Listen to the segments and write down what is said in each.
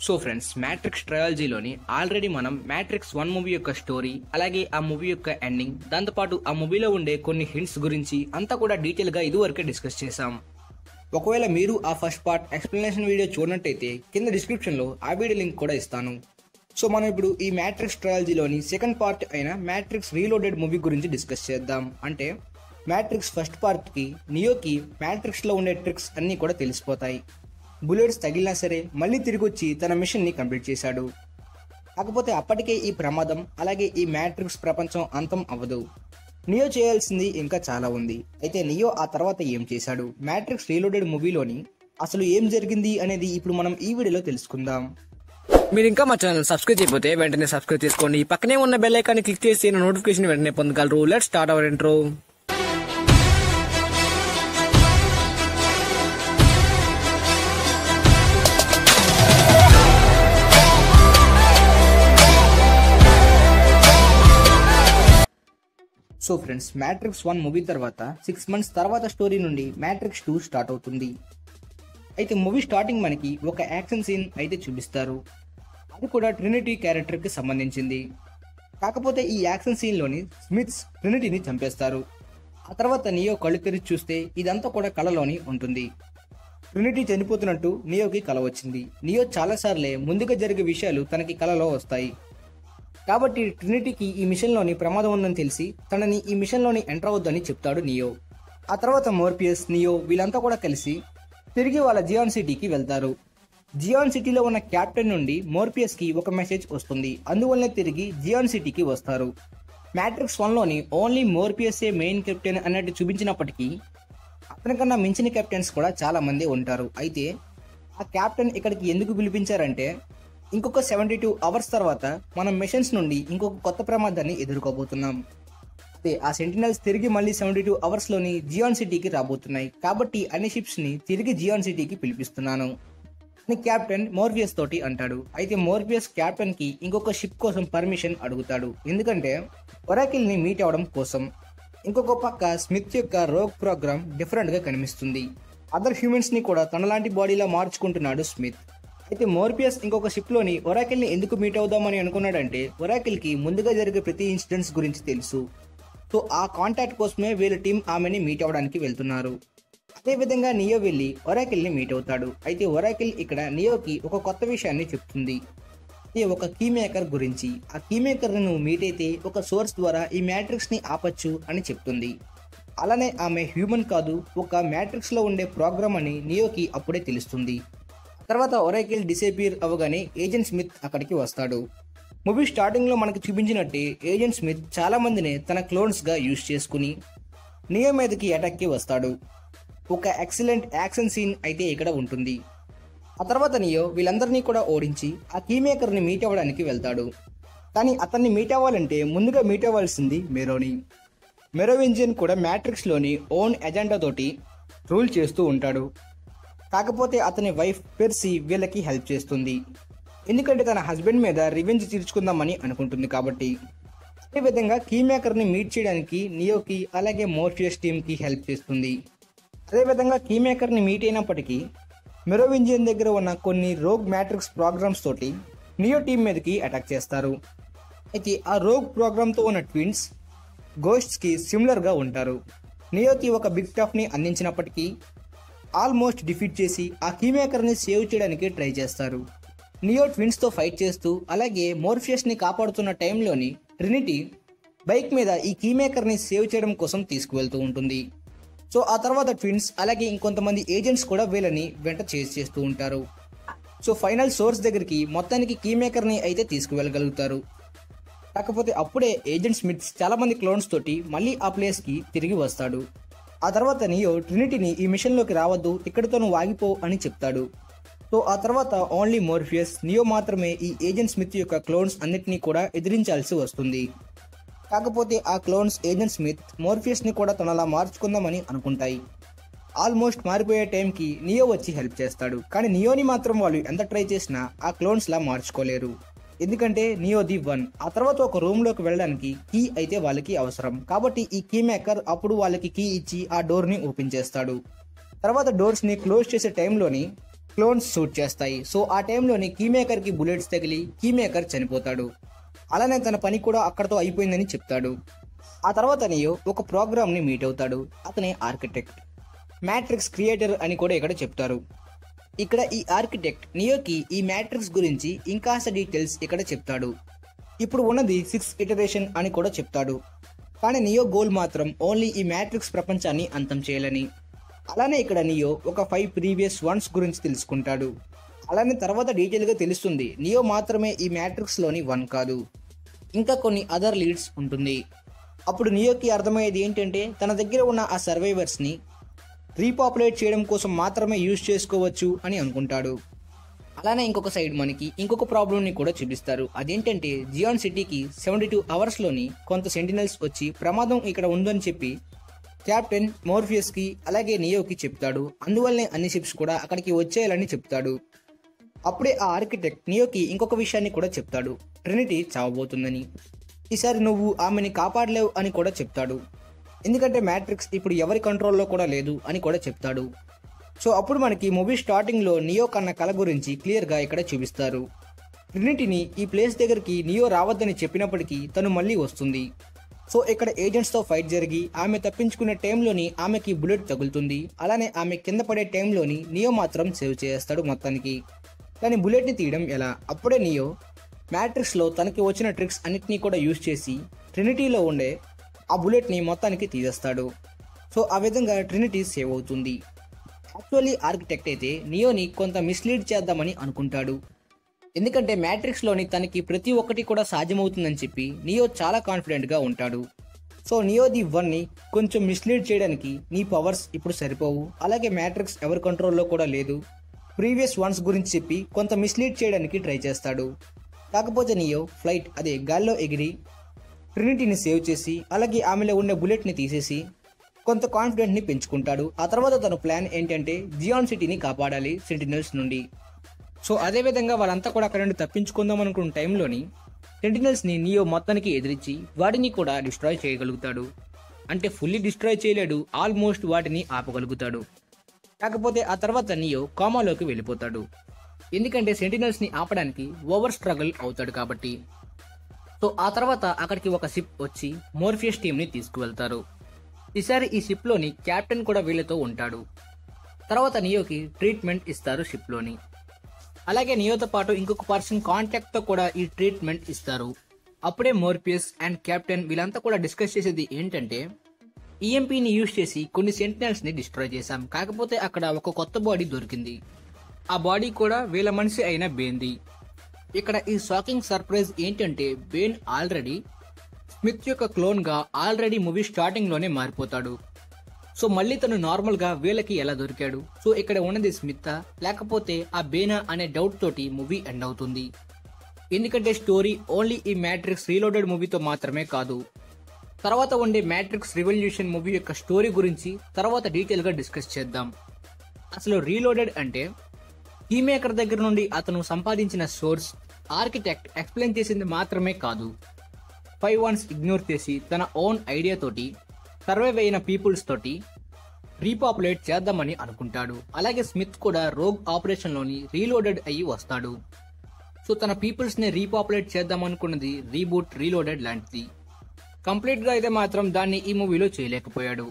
so friends Matrix ట్రయాలజీలోని already మనం Matrix one movie యొక్క స్టోరీ అలాగే ఆ మూవీ యొక్క ఎండింగ్ దాంతోపాటు ఆ మూవీలో ఉండే కొన్ని హింట్స్ గురించి అంతా కూడా డీటెయిల్గా ఇదివరకే డిస్కస్ చేశాం ఒకవేళ మీరు ఆ ఫస్ట్ పార్ట్ ఎక్స్ప్లెనేషన్ వీడియో చూడనట్టయితే కింద డిస్క్రిప్షన్లో ఆ వీడియో లింక్ కూడా ఇస్తాను సో మనం ఇప్పుడు ఈ మ్యాట్రిక్స్ ట్రయాలజీలోని సెకండ్ పార్ట్ అయిన మ్యాట్రిక్స్ రీలోడెడ్ మూవీ గురించి డిస్కస్ చేద్దాం అంటే మ్యాట్రిక్స్ ఫస్ట్ పార్ట్కి నియోకి మ్యాట్రిక్స్లో ఉండే ట్రిక్స్ అన్నీ కూడా తెలిసిపోతాయి బుల్లెట్స్ తగిలినా సరే మళ్ళీ తిరిగి వచ్చి తన మిషన్ని కంప్లీట్ చేశాడు కాకపోతే అప్పటికే ఈ ప్రమాదం అలాగే ఈ మ్యాట్రిక్స్ ప్రపంచం అంతం అవ్వదు నియో చేయాల్సింది ఇంకా చాలా ఉంది అయితే నియో ఆ తర్వాత ఏం చేశాడు మ్యాట్రిక్స్ రీలోడెడ్ మూవీలోని అసలు ఏం జరిగింది అనేది ఇప్పుడు మనం ఈ వీడియోలో తెలుసుకుందాం మీరు ఇంకా మా ఛానల్ సబ్స్క్రైబ్ చేయకపోతే వెంటనే సబ్స్క్రైబ్ చేసుకోండి పక్కనే ఉన్న బెల్ ఐకాన్ని క్లిక్ చేసి నోటిఫికేషన్ వెంటనే పొందగలరు let start our intro so friends Matrix one movie తర్వాత సిక్స్ మంత్స్ తర్వాత స్టోరీ నుండి మ్యాట్రిక్స్ టూ స్టార్ట్ అవుతుంది అయితే మూవీ స్టార్టింగ్ మనకి ఒక యాక్షన్ సీన్ అయితే చూపిస్తారు అది కూడా ట్రినిటీ క్యారెక్టర్కి సంబంధించింది కాకపోతే ఈ యాక్షన్ సీన్లోని స్మిత్స్ ట్రినిటీని చంపేస్తారు ఆ తర్వాత నియో కళ్ళు తెరిచి చూస్తే ఇదంతా కూడా కళలోని ఉంటుంది ట్రినిటీ చనిపోతున్నట్టు నియోకి కల వచ్చింది నియో చాలాసార్లే ముందుగా జరిగే విషయాలు తనకి కలలో వస్తాయి కాబట్టి ట్రినిటీకి ఈ మిషన్లోని ప్రమాదం ఉందని తెలిసి తనని ఈ మిషన్లోని ఎంటర్ అవద్దని చెప్తాడు నియో ఆ తర్వాత మోర్పియస్ నియో వీళ్ళంతా కూడా కలిసి తిరిగి వాళ్ళ జియాన్ సిటీకి వెళ్తారు జియాన్ సిటీలో ఉన్న క్యాప్టెన్ నుండి మోర్పియస్ కి ఒక మెసేజ్ వస్తుంది అందువల్లనే తిరిగి జియాన్ సిటీకి వస్తారు మ్యాట్రిక్స్ వన్లోని ఓన్లీ మోర్పియస్ఏ మెయిన్ కెప్టెన్ అన్నట్టు చూపించినప్పటికీ అతనికన్నా మించిన కెప్టెన్స్ కూడా చాలా మంది ఉంటారు అయితే ఆ కెప్టెన్ ఇక్కడికి ఎందుకు పిలిపించారంటే ఇంకొక సెవెంటీ టూ అవర్స్ తర్వాత మనం మిషన్స్ నుండి ఇంకొక కొత్త ప్రమాదాన్ని ఎదుర్కోబోతున్నాం అయితే ఆ సెంటినల్స్ తిరిగి మళ్ళీ సెవెంటీ టూ అవర్స్ లోని జియాన్ సిటీకి రాబోతున్నాయి కాబట్టి అన్ని షిప్స్ ని తిరిగి జియాన్ సిటీకి పిలిపిస్తున్నాను అని కెప్టెన్ మోర్పియస్ తోటి అంటాడు అయితే మోర్పియస్ కెప్టెన్ కి ఇంకొక షిప్ కోసం పర్మిషన్ అడుగుతాడు ఎందుకంటే ఒరాకిల్ ని మీట్ అవడం కోసం ఇంకొక పక్క స్మిత్ యొక్క రోగ్ ప్రోగ్రామ్ డిఫరెంట్ గా కనిపిస్తుంది అదర్ హ్యూమన్స్ ని కూడా తనలాంటి బాడీలా మార్చుకుంటున్నాడు స్మిత్ అయితే మోర్పియస్ ఇంకొక షిప్ లోని ఒరాకిల్ ని ఎందుకు మీట్ అవుదామని అనుకున్నాడంటే ఒరాకిల్ కి ముందుగా జరిగే ప్రతి ఇన్సిడెంట్స్ గురించి తెలుసు సో ఆ కాంటాక్ట్ కోసమే వీళ్ళ టీం ఆమెని మీట్ అవ్వడానికి వెళ్తున్నారు అదేవిధంగా నియో వెళ్ళి ఒరాకిల్ ని మీట్ అవుతాడు అయితే ఒరాకిల్ ఇక్కడ నియోకి ఒక కొత్త విషయాన్ని చెప్తుంది ఇది ఒక కీ మేకర్ గురించి ఆ కీ మేకర్ నువ్వు మీట్ అయితే ఒక సోర్స్ ద్వారా ఈ మ్యాట్రిక్స్ ని ఆపచ్చు అని చెప్తుంది అలానే ఆమె హ్యూమన్ కాదు ఒక మ్యాట్రిక్స్ లో ఉండే ప్రోగ్రామ్ అని నియోకి అప్పుడే తెలుస్తుంది తర్వాత ఒరాకిల్ డిసేపియర్ అవగానే ఏజెంట్ స్మిత్ అక్కడికి వస్తాడు మూవీ స్టార్టింగ్ లో మనకి చూపించినట్టే ఏజెంట్ స్మిత్ చాలా మందిని తన క్లోన్స్ గా యూజ్ చేసుకుని నియో మీదకి అటాక్ కి వస్తాడు ఒక ఎక్సలెంట్ యాక్షన్ సీన్ అయితే ఇక్కడ ఉంటుంది ఆ తర్వాత నియో వీళ్ళందరినీ కూడా ఓడించి ఆ కీ మేకర్ ని మీట్ అవ్వడానికి వెళ్తాడు కానీ అతన్ని మీట్ అవ్వాలంటే ముందుగా మీట్ అవ్వాల్సింది మెరోని మెరోవింజియన్ కూడా మ్యాట్రిక్స్ లోని ఓన్ ఎజెండా తోటి రూల్ చేస్తూ ఉంటాడు కాకపోతే అతని వైఫ్ పెర్సీ వీళ్ళకి హెల్ప్ చేస్తుంది ఎందుకంటే తన హస్బెండ్ మీద రివెంజ్ తీర్చుకుందామని అనుకుంటుంది కాబట్టి అదేవిధంగా కీ మేకర్ని మీట్ చేయడానికి నియోకి అలాగే మోర్ఫియస్ టీమ్కి హెల్ప్ చేస్తుంది అదేవిధంగా కీ మేకర్ని మీట్ అయినప్పటికీ మెరోవింజియన్ దగ్గర ఉన్న కొన్ని రోగ్ మ్యాట్రిక్స్ ప్రోగ్రామ్స్ తోటి నియో టీం మీదకి అటాక్ చేస్తారు అయితే ఆ రోగ్ ప్రోగ్రామ్తో ఉన్న ట్విన్స్ గోస్ట్స్కి సిమిలర్గా ఉంటారు నియోకి ఒక బిగ్ టఫ్ని అందించినప్పటికీ ఆల్మోస్ట్ డిఫీట్ చేసి ఆ కీమేకర్ని సేవ్ చేయడానికి ట్రై చేస్తారు నియో ట్విన్స్తో ఫైట్ చేస్తూ అలాగే మోర్ఫియస్ని కాపాడుతున్న టైంలోని ట్రినిటీ బైక్ మీద ఈ కీమేకర్ని సేవ్ చేయడం కోసం తీసుకువెళ్తూ ఉంటుంది సో ఆ తర్వాత ట్విన్స్ అలాగే ఇంకొంతమంది ఏజెంట్స్ కూడా వీళ్ళని వెంట చేసి చేస్తూ ఉంటారు సో ఫైనల్ సోర్స్ దగ్గరికి మొత్తానికి కీమేకర్ని అయితే తీసుకువెళ్ళగలుగుతారు కాకపోతే అప్పుడే ఏజెంట్ స్మిత్స్ చాలా మంది క్లోన్స్ తోటి మళ్ళీ ఆ ప్లేస్ కి తిరిగి వస్తాడు ఆ తర్వాత నియో ట్రినిటీని ఈ మిషన్ లోకి రావద్దు ఇక్కడితో నువ్వు ఆగిపో అని చెప్తాడు సో ఆ తర్వాత ఓన్లీ మోర్ఫియస్ నియో మాత్రమే ఈ ఏజెంట్ స్మిత్ యొక్క క్లోన్స్ అన్నిటినీ కూడా ఎదిరించాల్సి వస్తుంది కాకపోతే ఆ క్లోన్స్ ఏజెంట్ స్మిత్ మోర్ఫియస్ ని కూడా తనలా మార్చుకుందామని అనుకుంటాయి ఆల్మోస్ట్ మారిపోయే టైంకి నియో వచ్చి హెల్ప్ చేస్తాడు కానీ నియోని మాత్రం వాళ్ళు ఎంత ట్రై చేసినా ఆ క్లోన్స్ లా మార్చుకోలేరు ఎందుకంటే నియో ది వన్ ఆ తర్వాత ఒక రూమ్ లోకి వెళ్ళడానికి కీ అయితే వాళ్ళకి అవసరం కాబట్టి ఈ కీ మేకర్ అప్పుడు వాళ్ళకి కీ ఇచ్చి ఆ డోర్ ని ఓపెన్ చేస్తాడు తర్వాత డోర్స్ ని క్లోజ్ చేసే టైంలోని క్లోన్స్ షూట్ చేస్తాయి సో ఆ టైంలోని కీ మేకర్కి బుల్లెట్స్ తగిలి కీ మేకర్ చనిపోతాడు అలానే తన పని కూడా అక్కడతో అయిపోయిందని చెప్తాడు ఆ తర్వాత నియో ఒక ప్రోగ్రామ్ని మీట్ అవుతాడు అతనే ఆర్కిటెక్ట్ మ్యాట్రిక్స్ క్రియేటర్ అని కూడా ఇక్కడ చెప్తారు ఇక్కడ ఈ ఆర్కిటెక్ట్ నియోకి ఈ మ్యాట్రిక్స్ గురించి ఇంకాస్త డీటెయిల్స్ ఇక్కడ చెప్తాడు ఇప్పుడు ఉన్నది సిక్స్ ఇటరేషన్ అని కూడా చెప్తాడు కానీ నియో గోల్ మాత్రం ఓన్లీ ఈ మ్యాట్రిక్స్ ప్రపంచాన్ని అంతం చేయాలని అలానే ఇక్కడ నియో ఒక ఫైవ్ ప్రీవియస్ వన్స్ గురించి తెలుసుకుంటాడు అలానే తర్వాత డీటెయిల్గా తెలుస్తుంది నియో మాత్రమే ఈ మ్యాట్రిక్స్లోని వన్ కాదు ఇంకా కొన్ని అదర్ లీడ్స్ ఉంటుంది అప్పుడు నియోకి అర్థమయ్యేది ఏంటంటే తన దగ్గర ఉన్న ఆ సర్వైవర్స్ని రీపాపులేట్ చేయడం కోసం మాత్రమే యూజ్ చేసుకోవచ్చు అని అనుకుంటాడు అలానే ఇంకొక సైడ్ మనకి ఇంకొక ప్రాబ్లమ్ని కూడా చూపిస్తారు అదేంటంటే జియాన్ సిటీకి సెవెంటీ టూ అవర్స్లోని కొంత సెంటినల్స్ వచ్చి ప్రమాదం ఇక్కడ ఉందని చెప్పి కెప్టెన్ మోర్ఫియస్కి అలాగే నియోకి చెప్తాడు అందువల్లనే అన్ని షిప్స్ కూడా అక్కడికి వచ్చేయాలని చెప్తాడు అప్పుడే ఆ ఆర్కిటెక్ట్ నియోకి ఇంకొక విషయాన్ని కూడా చెప్తాడు ట్రినిటీ చావబోతుందని ఈసారి నువ్వు ఆమెని కాపాడలేవు అని కూడా చెప్తాడు ఎందుకంటే మ్యాట్రిక్స్ ఇప్పుడు ఎవరి కంట్రోల్లో కూడా లేదు అని కూడా చెప్తాడు సో అప్పుడు మనకి మూవీ స్టార్టింగ్లో నియో కన్న కళ గురించి క్లియర్గా ఇక్కడ చూపిస్తారు ట్రినిటీని ఈ ప్లేస్ దగ్గరికి నియో రావద్దని చెప్పినప్పటికీ తను మళ్ళీ వస్తుంది సో ఇక్కడ ఏజెంట్స్తో ఫైట్ జరిగి ఆమె తప్పించుకునే టైంలోని ఆమెకి బుల్లెట్ తగులుతుంది అలానే ఆమె కింద పడే టైంలోని నియో మాత్రం సేవ్ చేస్తాడు మొత్తానికి కానీ బుల్లెట్ని తీయడం ఎలా అప్పుడే నియో మ్యాట్రిక్స్లో తనకి వచ్చిన ట్రిక్స్ అన్నిటినీ కూడా యూజ్ చేసి ట్రినిటీలో ఉండే ఆ బుల్లెట్ని మొత్తానికి తీసేస్తాడు సో ఆ విధంగా ట్రినిటీ సేవ్ అవుతుంది యాక్చువల్లీ ఆర్కిటెక్ట్ అయితే నియోని కొంత మిస్లీడ్ చేద్దామని అనుకుంటాడు ఎందుకంటే మ్యాట్రిక్స్లోని తనకి ప్రతి ఒక్కటి కూడా సాధ్యమవుతుందని చెప్పి నియో చాలా కాన్ఫిడెంట్గా ఉంటాడు సో నియో ది వన్ని కొంచెం మిస్లీడ్ చేయడానికి నీ పవర్స్ ఇప్పుడు సరిపోవు అలాగే మ్యాట్రిక్స్ ఎవరి కంట్రోల్లో కూడా లేదు ప్రీవియస్ వన్స్ గురించి చెప్పి కొంత మిస్లీడ్ చేయడానికి ట్రై చేస్తాడు కాకపోతే నియో ఫ్లైట్ అదే గాల్లో ఎగిరి ట్రినిటీని సేవ్ చేసి అలాగే ఆమెలో ఉండే బుల్లెట్ని తీసేసి కొంత కాన్ఫిడెంట్ని పెంచుకుంటాడు ఆ తర్వాత తన ప్లాన్ ఏంటంటే జియాన్ సిటీని కాపాడాలి సెంటినల్స్ నుండి సో అదే విధంగా వాళ్ళంతా కూడా అక్కడ నుండి తప్పించుకుందాం అనుకున్న టైంలోని సెంటినల్స్ని నియో మొత్తానికి ఎదిరించి వాటిని కూడా డిస్ట్రాయ్ చేయగలుగుతాడు అంటే ఫుల్లీ డిస్ట్రాయ్ చేయలేడు ఆల్మోస్ట్ వాటిని ఆపగలుగుతాడు కాకపోతే ఆ తర్వాత నియో కామాలోకి వెళ్ళిపోతాడు ఎందుకంటే సెంటినల్స్ని ఆపడానికి ఓవర్ స్ట్రగుల్ అవుతాడు కాబట్టి సో ఆ తర్వాత అక్కడికి ఒక షిప్ వచ్చి మోర్ఫియస్ టీంని తీసుకువెళ్తారు ఈసారి ఈ షిప్లోని కెప్టెన్ కూడా వీళ్ళతో ఉంటాడు తర్వాత నియోకి ట్రీట్మెంట్ ఇస్తారు షిప్లోని అలాగే నియోతో పాటు ఇంకొక పర్సన్ కాంటాక్ట్తో కూడా ఈ ట్రీట్మెంట్ ఇస్తారు అప్పుడే మోర్పియస్ అండ్ కెప్టెన్ వీళ్ళంతా కూడా డిస్కస్ చేసేది ఏంటంటే ఈఎంపీని యూజ్ చేసి కొన్ని సెంటినల్స్ ని డిస్ట్రాయ్ చేశాం కాకపోతే అక్కడ ఒక కొత్త బాడీ దొరికింది ఆ బాడీ కూడా వీళ్ళ మనిషి అయిన బేన్ది ఇక్కడ ఈ షాకింగ్ సర్ప్రైజ్ ఏంటంటే బేన్ ఆల్రెడీ స్మిత్ యొక్క క్లోన్ గా ఆల్రెడీ మూవీ స్టార్టింగ్ లోనే మారిపోతాడు సో మళ్ళీ తను నార్మల్ గా వీళ్ళకి ఎలా దొరికాడు సో ఇక్కడ ఉన్నది స్మిత్ లేకపోతే ఆ బేనా అనే డౌట్ తోటి మూవీ ఎండ్ అవుతుంది ఎందుకంటే స్టోరీ ఓన్లీ ఈ మ్యాట్రిక్స్ రీలోడెడ్ మూవీతో మాత్రమే కాదు తర్వాత ఉండే మ్యాట్రిక్స్ రివల్యూషన్ మూవీ యొక్క స్టోరీ గురించి తర్వాత డీటెయిల్ గా డిస్కస్ చేద్దాం అసలు రీలోడెడ్ అంటే కీ మేకర్ దగ్గర నుండి అతను సంపాదించిన సోర్స్ ఆర్కిటెక్ట్ ఎక్స్ప్లెయిన్ చేసింది మాత్రమే కాదు ఫైవ్ వన్స్ ఇగ్నోర్ చేసి తన ఓన్ ఐడియా తోటి సర్వైవ్ అయిన పీపుల్స్ తోటి రీపాపులేట్ చేద్దామని అనుకుంటాడు అలాగే స్మిత్ కూడా రోగ్ ఆపరేషన్ లోని రీలోడెడ్ అయ్యి వస్తాడు సో తన పీపుల్స్ ని రీపాపులేట్ చేద్దాం అనుకున్నది రీబూట్ రీలోడెడ్ లాంటిది కంప్లీట్ గా అయితే మాత్రం దాన్ని ఈ మూవీలో చేయలేకపోయాడు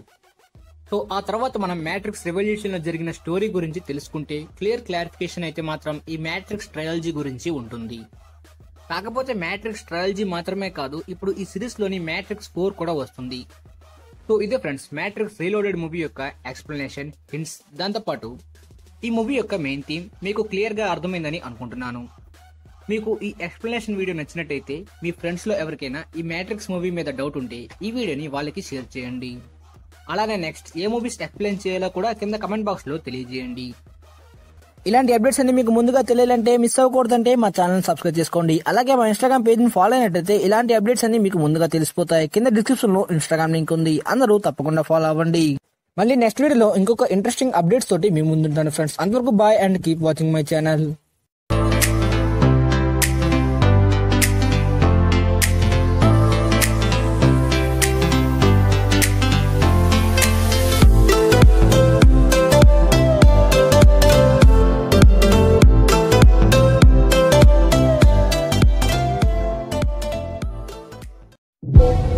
సో ఆ తర్వాత మనం మ్యాట్రిక్స్ రెవల్యూషన్ లో జరిగిన స్టోరీ గురించి తెలుసుకుంటే క్లియర్ క్లారిఫికేషన్ అయితే మాత్రం ఈ మ్యాట్రిక్స్ ట్రయాలజీ గురించి ఉంటుంది కాకపోతే మ్యాట్రిక్స్ ట్రయాలజీ మాత్రమే కాదు ఇప్పుడు ఈ సిరీస్ లోని మ్యాట్రిక్స్ ఫోర్ కూడా వస్తుంది సో ఇదే ఫ్రెండ్స్ మ్యాట్రిక్స్ రీలోడెడ్ మూవీ యొక్క ఎక్స్ప్లెనేషన్ హింట్స్ దాంతోపాటు ఈ మూవీ యొక్క మెయిన్ థీమ్ మీకు క్లియర్ గా అర్థమైందని అనుకుంటున్నాను మీకు ఈ ఎక్స్ప్లెనేషన్ వీడియో నచ్చినట్టయితే మీ ఫ్రెండ్స్ లో ఎవరికైనా ఈ మ్యాట్రిక్స్ మూవీ మీద డౌట్ ఉంటే ఈ వీడియోని వాళ్ళకి షేర్ చేయండి అలానే నెక్స్ట్ ఏ మూవీస్ ఎక్స్ప్లెయిన్ చేయాలో కూడా కింద కమెంట్ బాక్స్ లో తెలియజేయండి ఇలాంటి అప్డేట్స్ అన్ని మీకు ముందుగా తెలియాలంటే మిస్ అవ్వకూడదంటే మా ఛానల్ సబ్స్క్రైబ్ చేసుకోండి అలాగే మా ఇన్స్టాగ్రామ్ పేజ్ ని ఫాలో అయినట్టయితే ఇలాంటి అప్డేట్స్ అన్ని మీకు ముందుగా తెలిసిపోతాయి కింద డిస్క్రిప్షన్ లో ఇన్స్టాగ్రామ్ లింక్ ఉంది అందరూ తప్పకుండా ఫాలో అవ్వండి మళ్ళీ నెక్స్ట్ వీడియోలో ఇంకొక ఇంట్రెస్టింగ్ అప్డేట్స్ తోటి మీ ముందుంటాను ఫ్రెండ్స్ అంతవరకు bye and keep watching my channel thank you